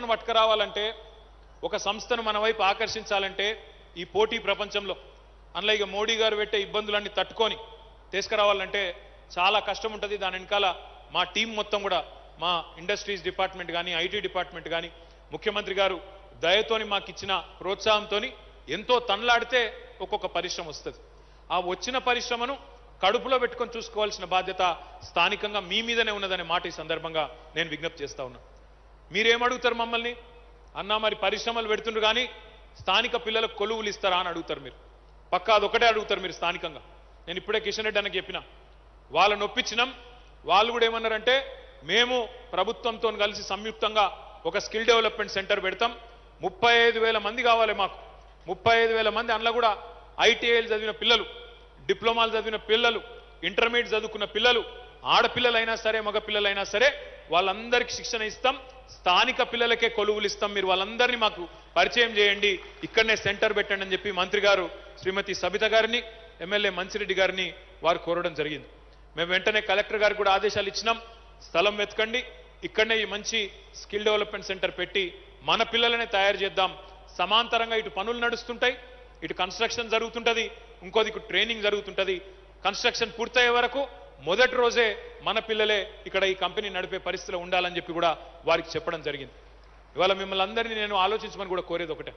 పెట్టుబడులను పట్టుకురావాలంటే ఒక సంస్థను మన వైపు ఆకర్షించాలంటే ఈ పోటీ ప్రపంచంలో అందులో ఇక మోడీ గారు పెట్టే ఇబ్బందులన్నీ తట్టుకొని తీసుకురావాలంటే చాలా కష్టం ఉంటుంది దాని వెనకాల మా టీం మొత్తం కూడా మా ఇండస్ట్రీస్ డిపార్ట్మెంట్ కానీ ఐటీ డిపార్ట్మెంట్ కానీ ముఖ్యమంత్రి గారు దయతోని మాకు ఇచ్చిన ప్రోత్సాహంతోని ఎంతో తనలాడితే ఒక్కొక్క పరిశ్రమ వస్తుంది ఆ వచ్చిన పరిశ్రమను కడుపులో పెట్టుకొని చూసుకోవాల్సిన బాధ్యత స్థానికంగా మీ మీదనే ఉన్నదనే మాట ఈ సందర్భంగా నేను విజ్ఞప్తి చేస్తా ఉన్నా మీరేమడుగుతారు మమ్మల్ని అన్నా మరి పరిశ్రమలు పెడుతుండ్రు కానీ స్థానిక పిల్లలకు కొలువులు ఇస్తారా అని అడుగుతారు మీరు పక్కా అదొకటే అడుగుతారు మీరు స్థానికంగా నేను ఇప్పుడే కిషన్ రెడ్డి అన్నకి చెప్పిన వాళ్ళని ఒప్పించినాం వాళ్ళు కూడా ఏమన్నారంటే మేము ప్రభుత్వంతో కలిసి సంయుక్తంగా ఒక స్కిల్ డెవలప్మెంట్ సెంటర్ పెడతాం ముప్పై ఐదు వేల మంది కావాలి మాకు ముప్పై ఐదు వేల మంది అందులో కూడా ఐటీఐలు చదివిన పిల్లలు డిప్లొమాలు చదివిన పిల్లలు ఇంటర్మీడియట్ చదువుకున్న పిల్లలు ఆడపిల్లలైనా సరే మగ పిల్లలైనా సరే వాళ్ళందరికీ శిక్షణ ఇస్తాం స్థానిక పిల్లలకే కొలువులు ఇస్తాం మీరు వాళ్ళందరినీ మాకు పరిచయం చేయండి ఇక్కడనే సెంటర్ పెట్టండి అని చెప్పి మంత్రి గారు శ్రీమతి సబిత గారిని ఎమ్మెల్యే మంచిరెడ్డి గారిని వారు కోరడం జరిగింది మేము వెంటనే కలెక్టర్ గారికి కూడా ఆదేశాలు ఇచ్చినాం స్థలం వెతకండి ఇక్కడనే ఈ మంచి స్కిల్ డెవలప్మెంట్ సెంటర్ పెట్టి మన పిల్లలనే తయారు చేద్దాం సమాంతరంగా ఇటు పనులు నడుస్తుంటాయి ఇటు కన్స్ట్రక్షన్ జరుగుతుంటది ఇంకో దిక్కు ట్రైనింగ్ జరుగుతుంటది కన్స్ట్రక్షన్ పూర్తయ్యే వరకు మొదటి రోజే మన పిల్లలే ఇక్కడ ఈ కంపెనీ నడిపే పరిస్థితిలో ఉండాలని చెప్పి కూడా వారికి చెప్పడం జరిగింది ఇవాళ మిమ్మల్ని అందరినీ నేను ఆలోచించమని కూడా కోరేది ఒకటే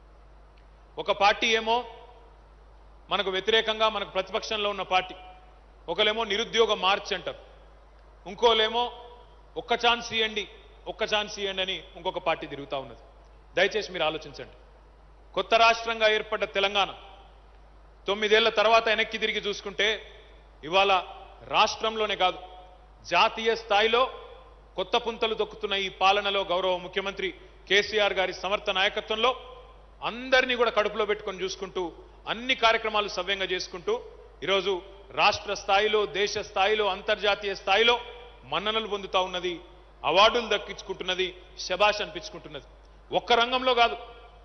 ఒక పార్టీ ఏమో మనకు వ్యతిరేకంగా మనకు ప్రతిపక్షంలో ఉన్న పార్టీ ఒకలేమో నిరుద్యోగ మార్చ్ అంటారు ఇంకోలేమో ఒక్క ఛాన్స్ ఇవ్వండి ఒక్క ఛాన్స్ ఇవ్వండి అని ఇంకొక పార్టీ తిరుగుతూ ఉన్నది దయచేసి మీరు ఆలోచించండి కొత్త రాష్ట్రంగా ఏర్పడ్డ తెలంగాణ తొమ్మిదేళ్ల తర్వాత వెనక్కి తిరిగి చూసుకుంటే ఇవాళ రాష్ట్రంలోనే కాదు జాతీయ స్థాయిలో కొత్త పుంతలు దొక్కుతున్న ఈ పాలనలో గౌరవ ముఖ్యమంత్రి కేసీఆర్ గారి సమర్థ నాయకత్వంలో అందరినీ కూడా కడుపులో పెట్టుకొని చూసుకుంటూ అన్ని కార్యక్రమాలు సవ్యంగా చేసుకుంటూ ఈరోజు రాష్ట్ర స్థాయిలో దేశ స్థాయిలో అంతర్జాతీయ స్థాయిలో మన్ననలు పొందుతా ఉన్నది అవార్డులు దక్కించుకుంటున్నది శబాష్ అనిపించుకుంటున్నది ఒక్క రంగంలో కాదు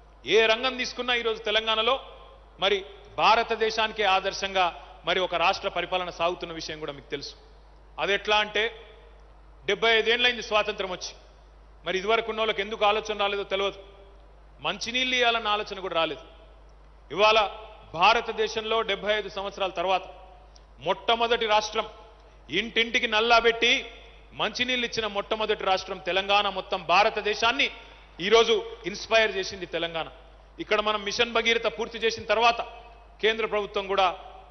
ఏ రంగం తీసుకున్నా ఈరోజు తెలంగాణలో మరి భారతదేశానికే ఆదర్శంగా మరి ఒక రాష్ట్ర పరిపాలన సాగుతున్న విషయం కూడా మీకు తెలుసు అది ఎట్లా అంటే డెబ్బై ఐదేళ్ళైంది స్వాతంత్రం వచ్చి మరి ఇదివరకు ఉన్న వాళ్ళకి ఎందుకు ఆలోచన రాలేదో తెలియదు మంచినీళ్ళు ఇవ్వాలన్న ఆలోచన కూడా రాలేదు ఇవాళ భారతదేశంలో డెబ్బై ఐదు సంవత్సరాల తర్వాత మొట్టమొదటి రాష్ట్రం ఇంటింటికి నల్లాబెట్టి మంచినీళ్ళు ఇచ్చిన మొట్టమొదటి రాష్ట్రం తెలంగాణ మొత్తం భారతదేశాన్ని ఈరోజు ఇన్స్పైర్ చేసింది తెలంగాణ ఇక్కడ మనం మిషన్ భగీరథ పూర్తి చేసిన తర్వాత కేంద్ర ప్రభుత్వం కూడా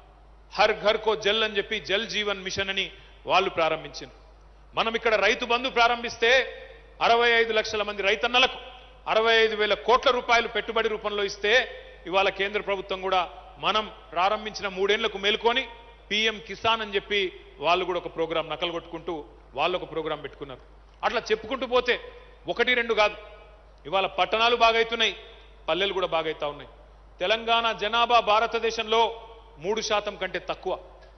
హర్ ఘర్ కో జల్ అని చెప్పి జల్ జీవన్ మిషన్ అని వాళ్ళు ప్రారంభించింది మనం ఇక్కడ రైతు బంధు ప్రారంభిస్తే అరవై ఐదు లక్షల మంది రైతన్నలకు అరవై ఐదు వేల కోట్ల రూపాయలు పెట్టుబడి రూపంలో ఇస్తే ఇవాళ కేంద్ర ప్రభుత్వం కూడా మనం ప్రారంభించిన మూడేళ్లకు మేల్కొని పిఎం కిసాన్ అని చెప్పి వాళ్ళు కూడా ఒక ప్రోగ్రాం నకలు కొట్టుకుంటూ వాళ్ళు ఒక ప్రోగ్రాం పెట్టుకున్నారు అట్లా చెప్పుకుంటూ పోతే ఒకటి రెండు కాదు ఇవాళ పట్టణాలు బాగైతున్నాయి పల్లెలు కూడా బాగైతా ఉన్నాయి తెలంగాణ జనాభా భారతదేశంలో మూడు శాతం కంటే తక్కువ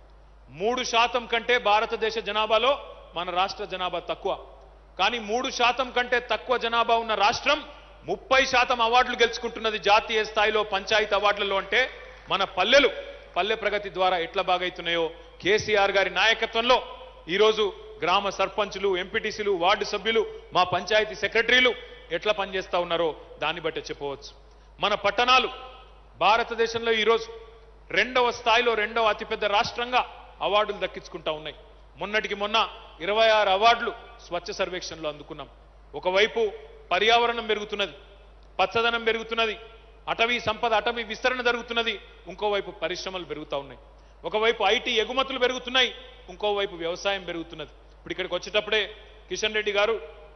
మూడు శాతం కంటే భారతదేశ జనాభాలో మన రాష్ట్ర జనాభా తక్కువ కానీ మూడు శాతం కంటే తక్కువ జనాభా ఉన్న రాష్ట్రం ముప్పై శాతం అవార్డులు గెలుచుకుంటున్నది జాతీయ స్థాయిలో పంచాయతీ అవార్డులలో అంటే మన పల్లెలు పల్లె ప్రగతి ద్వారా ఎట్లా బాగైతున్నాయో కేసీఆర్ గారి నాయకత్వంలో ఈరోజు గ్రామ సర్పంచులు ఎంపీటీసీలు వార్డు సభ్యులు మా పంచాయతీ సెక్రటరీలు ఎట్లా పనిచేస్తా ఉన్నారో దాన్ని బట్టే చెప్పవచ్చు మన పట్టణాలు భారతదేశంలో ఈరోజు రెండవ స్థాయిలో రెండవ అతిపెద్ద రాష్ట్రంగా అవార్డులు దక్కించుకుంటా ఉన్నాయి మొన్నటికి మొన్న ఇరవై ఆరు అవార్డులు స్వచ్ఛ సర్వేక్షణలో అందుకున్నాం ఒకవైపు పర్యావరణం పెరుగుతున్నది పచ్చదనం పెరుగుతున్నది అటవీ సంపద అటవీ విస్తరణ జరుగుతున్నది ఇంకోవైపు పరిశ్రమలు పెరుగుతూ ఉన్నాయి ఒకవైపు ఐటీ ఎగుమతులు పెరుగుతున్నాయి ఇంకోవైపు వ్యవసాయం పెరుగుతున్నది ఇప్పుడు ఇక్కడికి వచ్చేటప్పుడే కిషన్ రెడ్డి గారు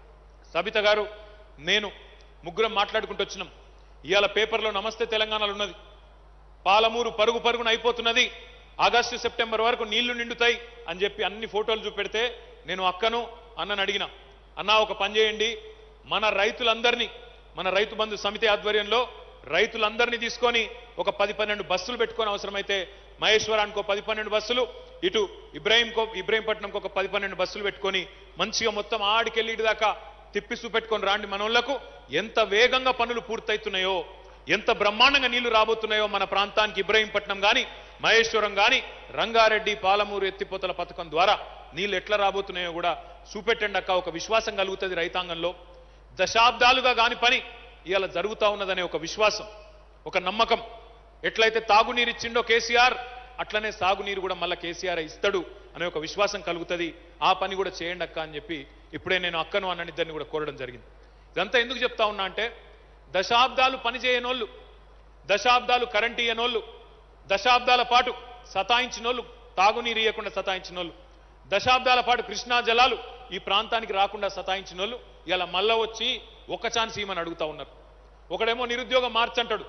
సబిత గారు నేను ముగ్గురం మాట్లాడుకుంటూ వచ్చినాం ఇవాళ పేపర్లో నమస్తే తెలంగాణలో ఉన్నది పాలమూరు పరుగు పరుగున అయిపోతున్నది ఆగస్టు సెప్టెంబర్ వరకు నీళ్లు నిండుతాయి అని చెప్పి అన్ని ఫోటోలు చూపెడితే నేను అక్కను అన్నను అడిగిన అన్నా ఒక పని చేయండి మన రైతులందరినీ మన రైతు బంధు సమితి ఆధ్వర్యంలో రైతులందరినీ తీసుకొని ఒక పది పన్నెండు బస్సులు పెట్టుకొని అవసరమైతే మహేశ్వరానికి ఒక పది పన్నెండు బస్సులు ఇటు ఇబ్రాహీంకో ఇబ్రాహీంపట్నంకి ఒక పది పన్నెండు బస్సులు పెట్టుకొని మంచిగా మొత్తం ఆడికెళ్ళి ఇటు దాకా తిప్పి చూపెట్టుకొని రాండి మనోళ్లకు ఎంత వేగంగా పనులు పూర్తవుతున్నాయో ఎంత బ్రహ్మాండంగా నీళ్లు రాబోతున్నాయో మన ప్రాంతానికి ఇబ్రాహీంపట్నం గాని మహేశ్వరం గాని రంగారెడ్డి పాలమూరు ఎత్తిపోతల పథకం ద్వారా నీళ్లు ఎట్లా రాబోతున్నాయో కూడా చూపెట్టండి అక్క ఒక విశ్వాసం కలుగుతుంది రైతాంగంలో దశాబ్దాలుగా కాని పని ఇవాళ జరుగుతా ఉన్నదనే ఒక విశ్వాసం ఒక నమ్మకం ఎట్లయితే తాగునీరు ఇచ్చిండో కేసీఆర్ అట్లనే సాగునీరు కూడా మళ్ళీ కేసీఆర్ ఇస్తాడు అనే ఒక విశ్వాసం కలుగుతుంది ఆ పని కూడా చేయండి అక్క అని చెప్పి ఇప్పుడే నేను అక్కను అన్న ఇద్దరిని కూడా కోరడం జరిగింది ఇదంతా ఎందుకు చెప్తా ఉన్నా అంటే దశాబ్దాలు పని చేయనోళ్ళు దశాబ్దాలు కరెంట్ ఇయ్యనోళ్ళు దశాబ్దాల పాటు సతాయించినోళ్ళు తాగునీరు ఇవ్వకుండా సతాయించినోళ్ళు దశాబ్దాల పాటు కృష్ణా జలాలు ఈ ప్రాంతానికి రాకుండా సతాయించినోళ్ళు ఇలా మళ్ళా వచ్చి ఒక ఛాన్స్ ఇవ్వమని అడుగుతా ఉన్నారు ఒకడేమో నిరుద్యోగం మార్చంటాడు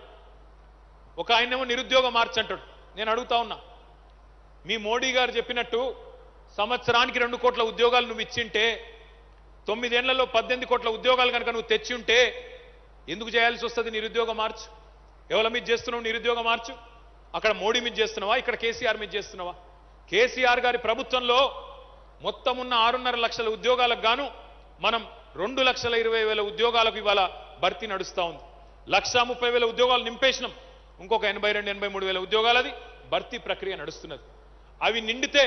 ఒక ఆయనేమో నిరుద్యోగం మార్చంటాడు నేను అడుగుతా ఉన్నా మీ మోడీ గారు చెప్పినట్టు సంవత్సరానికి రెండు కోట్ల ఉద్యోగాలు నువ్వు ఇచ్చింటే తొమ్మిదేళ్లలో పద్దెనిమిది కోట్ల ఉద్యోగాలు కనుక నువ్వు తెచ్చి ఉంటే ఎందుకు చేయాల్సి వస్తుంది నిరుద్యోగ మార్చు ఎవరి మీద చేస్తున్నావు నిరుద్యోగ మార్చు అక్కడ మోడీ మీద చేస్తున్నావా ఇక్కడ కేసీఆర్ మీద చేస్తున్నావా కేసీఆర్ గారి ప్రభుత్వంలో మొత్తం ఉన్న ఆరున్నర లక్షల ఉద్యోగాలకు గాను మనం రెండు లక్షల ఇరవై వేల ఉద్యోగాలకు ఇవాళ భర్తీ నడుస్తా ఉంది లక్ష ముప్పై వేల ఉద్యోగాలు నింపేసినాం ఇంకొక ఎనభై రెండు ఎనభై మూడు వేల ఉద్యోగాలది భర్తీ ప్రక్రియ నడుస్తున్నది అవి నిండితే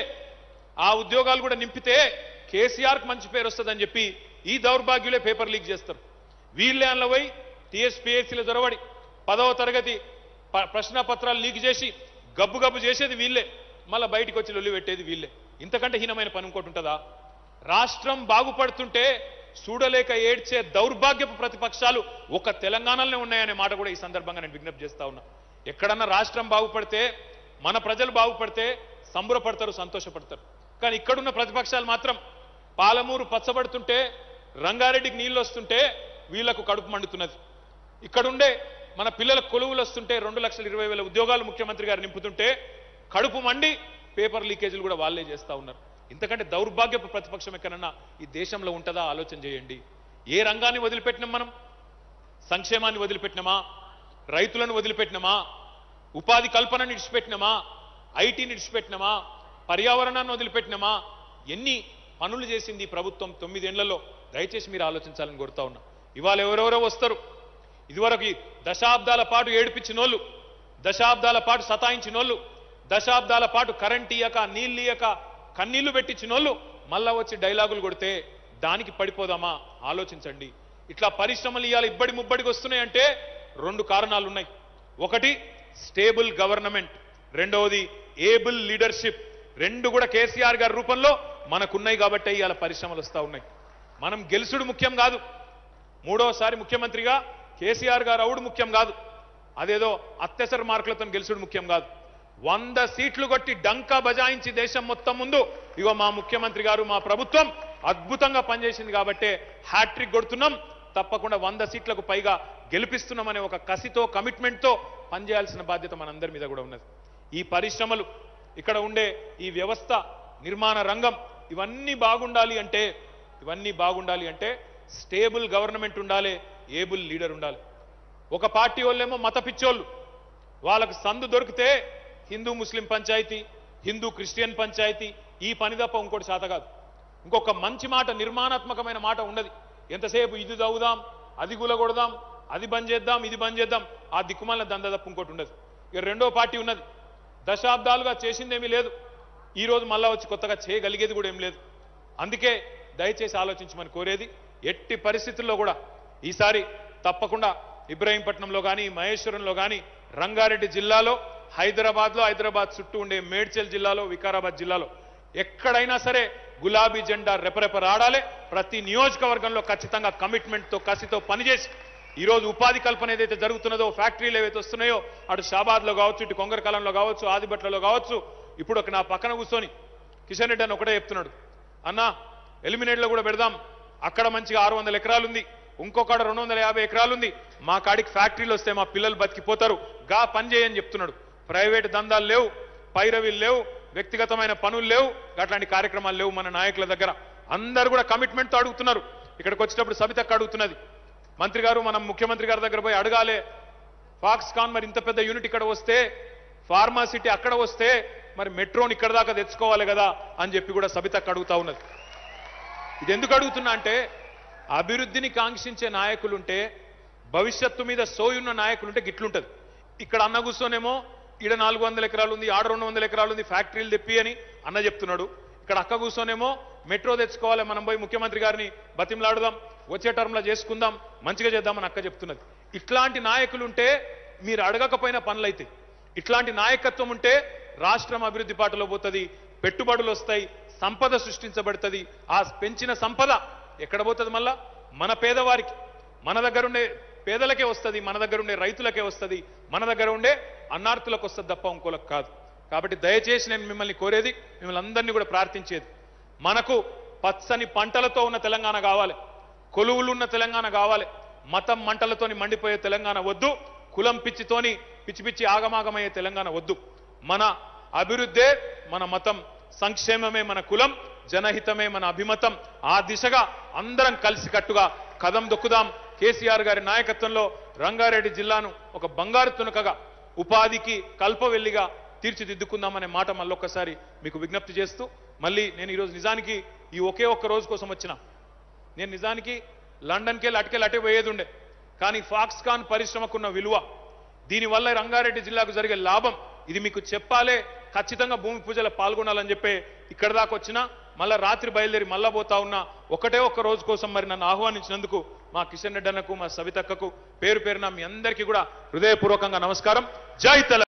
ఆ ఉద్యోగాలు కూడా నింపితే కేసీఆర్కి మంచి పేరు వస్తుందని చెప్పి ఈ దౌర్భాగ్యులే పేపర్ లీక్ చేస్తారు వీళ్ళే అందులో పోయి టీఎస్పీఎస్సీలో దొరబడి పదవ తరగతి ప- ప్రశ్న పత్రాలు లీక్ చేసి గబ్బు గబ్బు చేసేది వీళ్ళే మళ్ళీ బయటికి వచ్చి లొల్లి పెట్టేది వీళ్ళే ఇంతకంటే హీనమైన పని ఇంకోటి ఉంటుందా రాష్ట్రం బాగుపడుతుంటే చూడలేక ఏడ్చే దౌర్భాగ్యపు ప్రతిపక్షాలు ఒక తెలంగాణలోనే ఉన్నాయనే మాట కూడా ఈ సందర్భంగా నేను విజ్ఞప్తి చేస్తా ఉన్నా ఎక్కడన్నా రాష్ట్రం బాగుపడితే మన ప్రజలు బాగుపడితే సంబరపడతారు సంతోషపడతారు కానీ ఇక్కడున్న ప్రతిపక్షాలు మాత్రం పాలమూరు పచ్చబడుతుంటే రంగారెడ్డికి నీళ్ళు వస్తుంటే వీళ్లకు కడుపు మండుతున్నది ఇక్కడుండే మన పిల్లలకు కొలువులు వస్తుంటే రెండు లక్షల ఇరవై వేల ఉద్యోగాలు ముఖ్యమంత్రి గారు నింపుతుంటే కడుపు మండి పేపర్ లీకేజీలు కూడా వాళ్ళే చేస్తా ఉన్నారు ఇంతకంటే దౌర్భాగ్యపు ప్రతిపక్షం ఎక్కడన్నా ఈ దేశంలో ఉంటుందా ఆలోచన చేయండి ఏ రంగాన్ని వదిలిపెట్టినాం మనం సంక్షేమాన్ని వదిలిపెట్టినామా రైతులను వదిలిపెట్టినామా ఉపాధి కల్పనని ఇడిచిపెట్టినామా ఐటీని ఇడిచిపెట్టినామా పర్యావరణాన్ని వదిలిపెట్టినామా ఎన్ని పనులు చేసింది ఈ ప్రభుత్వం తొమ్మిదేళ్లలో దయచేసి మీరు ఆలోచించాలని కోరుతా ఉన్నా ఇవాళ ఎవరెవరో వస్తారు ఇదివరకు ఈ దశాబ్దాల పాటు ఏడిపించినోళ్ళు దశాబ్దాల పాటు సతాయించినోళ్ళు దశాబ్దాల పాటు కరెంట్ ఇయ్యక నీళ్ళు ఇయ్యక కన్నీళ్లు పెట్టించినోళ్ళు మళ్ళా వచ్చి డైలాగులు కొడితే దానికి పడిపోదామా ఆలోచించండి ఇట్లా పరిశ్రమలు ఇవాళ ఇబ్బడి ముబ్బడికి వస్తున్నాయంటే రెండు కారణాలు ఉన్నాయి ఒకటి స్టేబుల్ గవర్నమెంట్ రెండవది ఏబుల్ లీడర్షిప్ రెండు కూడా కేసీఆర్ గారి రూపంలో మనకున్నాయి కాబట్టి ఇవాళ పరిశ్రమలు వస్తా ఉన్నాయి మనం గెలుసుడు ముఖ్యం కాదు మూడోసారి ముఖ్యమంత్రిగా కేసీఆర్ గారు అవుడు ముఖ్యం కాదు అదేదో అత్యవసర మార్కులతో గెలుసుడు ముఖ్యం కాదు వంద సీట్లు కొట్టి డంకా బజాయించి దేశం మొత్తం ముందు ఇగో మా ముఖ్యమంత్రి గారు మా ప్రభుత్వం అద్భుతంగా పనిచేసింది కాబట్టే హ్యాట్రిక్ కొడుతున్నాం తప్పకుండా వంద సీట్లకు పైగా గెలిపిస్తున్నామనే ఒక కసితో కమిట్మెంట్తో పనిచేయాల్సిన బాధ్యత మనందరి మీద కూడా ఉన్నది ఈ పరిశ్రమలు ఇక్కడ ఉండే ఈ వ్యవస్థ నిర్మాణ రంగం ఇవన్నీ బాగుండాలి అంటే ఇవన్నీ బాగుండాలి అంటే స్టేబుల్ గవర్నమెంట్ ఉండాలి ఏబుల్ లీడర్ ఉండాలి ఒక పార్టీ వాళ్ళేమో మత పిచ్చోళ్ళు వాళ్ళకు సందు దొరికితే హిందూ ముస్లిం పంచాయతీ హిందూ క్రిస్టియన్ పంచాయతీ ఈ పని తప్ప ఇంకోటి శాత కాదు ఇంకొక మంచి మాట నిర్మాణాత్మకమైన మాట ఉండదు ఎంతసేపు ఇది చదువుదాం అది గులగొడదాం అది బంద్ చేద్దాం ఇది బంద్ చేద్దాం ఆ దిక్కుమాల దంద తప్ప ఇంకోటి ఉండదు ఇక రెండో పార్టీ ఉన్నది దశాబ్దాలుగా చేసిందేమీ లేదు ఈ రోజు మళ్ళా వచ్చి కొత్తగా చేయగలిగేది కూడా ఏం లేదు అందుకే దయచేసి ఆలోచించమని కోరేది ఎట్టి పరిస్థితుల్లో కూడా ఈసారి తప్పకుండా ఇబ్రహీంపట్నంలో కానీ మహేశ్వరంలో కానీ రంగారెడ్డి జిల్లాలో హైదరాబాద్లో హైదరాబాద్ చుట్టూ ఉండే మేడ్చల్ జిల్లాలో వికారాబాద్ జిల్లాలో ఎక్కడైనా సరే గులాబీ జెండా రెపరెపరాడాలి ప్రతి నియోజకవర్గంలో ఖచ్చితంగా కమిట్మెంట్తో కసితో పనిచేసి ఈ రోజు ఉపాధి కల్పన ఏదైతే జరుగుతున్నదో ఫ్యాక్టరీలు ఏవైతే వస్తున్నాయో అటు షాబాద్లో కావచ్చు ఇటు కొంగరకాలంలో కావచ్చు ఆదిబట్లలో కావచ్చు ఇప్పుడు ఒక నా పక్కన కూర్చొని కిషన్ రెడ్డి అని ఒకటే చెప్తున్నాడు అన్నా ఎలిమినేట్లో కూడా పెడదాం అక్కడ మంచిగా ఆరు వందల ఎకరాలుంది ఇంకొకడ రెండు వందల యాభై ఎకరాలుంది మా కాడికి ఫ్యాక్టరీలు వస్తే మా పిల్లలు బతికిపోతారు గా పని చేయని చెప్తున్నాడు ప్రైవేట్ దందాలు లేవు పైరవీలు లేవు వ్యక్తిగతమైన పనులు లేవు అట్లాంటి కార్యక్రమాలు లేవు మన నాయకుల దగ్గర అందరూ కూడా కమిట్మెంట్తో అడుగుతున్నారు ఇక్కడికి వచ్చేటప్పుడు సబితక్క అడుగుతున్నది మంత్రి గారు మనం ముఖ్యమంత్రి గారి దగ్గర పోయి అడగాలే ఫాక్స్కాన్ మరి ఇంత పెద్ద యూనిట్ ఇక్కడ వస్తే ఫార్మాసిటీ అక్కడ వస్తే మరి మెట్రోని ఇక్కడ దాకా తెచ్చుకోవాలి కదా అని చెప్పి కూడా సబితక్క అడుగుతా ఉన్నది ఇది ఎందుకు అడుగుతున్నా అంటే అభివృద్ధిని కాంక్షించే నాయకులుంటే భవిష్యత్తు మీద సోయున్న నాయకులుంటే గిట్లుంటది ఇక్కడ అన్న కూర్చోనేమో ఈడ నాలుగు వందల ఎకరాలు ఉంది ఆడ రెండు వందల ఎకరాలు ఉంది ఫ్యాక్టరీలు తెప్పి అని అన్న చెప్తున్నాడు ఇక్కడ అక్క కూర్చోనేమో మెట్రో తెచ్చుకోవాలి మనం పోయి ముఖ్యమంత్రి గారిని బతిమలాడుదాం వచ్చే టర్మ్లో చేసుకుందాం మంచిగా చేద్దామని అక్క చెప్తున్నది ఇట్లాంటి నాయకులు ఉంటే మీరు అడగకపోయిన పనులైతే ఇట్లాంటి నాయకత్వం ఉంటే రాష్ట్రం అభివృద్ధి బాటలో పోతుంది పెట్టుబడులు వస్తాయి సంపద సృష్టించబడుతుంది ఆ పెంచిన సంపద ఎక్కడ పోతుంది మళ్ళా మన పేదవారికి మన దగ్గర ఉండే పేదలకే వస్తుంది మన దగ్గర ఉండే రైతులకే వస్తుంది మన దగ్గర ఉండే అన్నార్థులకు వస్తుంది తప్ప ఇంకోలకు కాదు కాబట్టి దయచేసి నేను మిమ్మల్ని కోరేది మిమ్మల్ని అందరినీ కూడా ప్రార్థించేది మనకు పచ్చని పంటలతో ఉన్న తెలంగాణ కావాలి కొలువులు ఉన్న తెలంగాణ కావాలి మతం మంటలతోని మండిపోయే తెలంగాణ వద్దు కులం పిచ్చితోని పిచ్చి పిచ్చి ఆగమాగమయ్యే తెలంగాణ వద్దు మన అభివృద్ధే మన మతం సంక్షేమమే మన కులం జనహితమే మన అభిమతం ఆ దిశగా అందరం కలిసికట్టుగా కదం దొక్కుదాం కేసీఆర్ గారి నాయకత్వంలో రంగారెడ్డి జిల్లాను ఒక బంగారు తునకగా ఉపాధికి కల్పవెల్లిగా తీర్చిదిద్దుకుందామనే మాట మళ్ళొక్కసారి మీకు విజ్ఞప్తి చేస్తూ మళ్ళీ నేను ఈరోజు నిజానికి ఈ ఒకే ఒక్క రోజు కోసం వచ్చిన నేను నిజానికి లండన్కి వెళ్ళి అటుకెళ్ళి అటే పోయేది ఉండే కానీ ఫాక్స్కాన్ పరిశ్రమకున్న విలువ దీనివల్ల రంగారెడ్డి జిల్లాకు జరిగే లాభం ఇది మీకు చెప్పాలే ఖచ్చితంగా భూమి పూజలో పాల్గొనాలని చెప్పి ఇక్కడ దాకా వచ్చినా మళ్ళా రాత్రి బయలుదేరి మళ్ళా పోతా ఉన్నా ఒకటే ఒక్క రోజు కోసం మరి నన్ను ఆహ్వానించినందుకు మా కిషన్ రెడ్డి అన్నకు మా సవితక్కకు పేరు పేరున మీ అందరికీ కూడా హృదయపూర్వకంగా నమస్కారం జై తెలంగాణ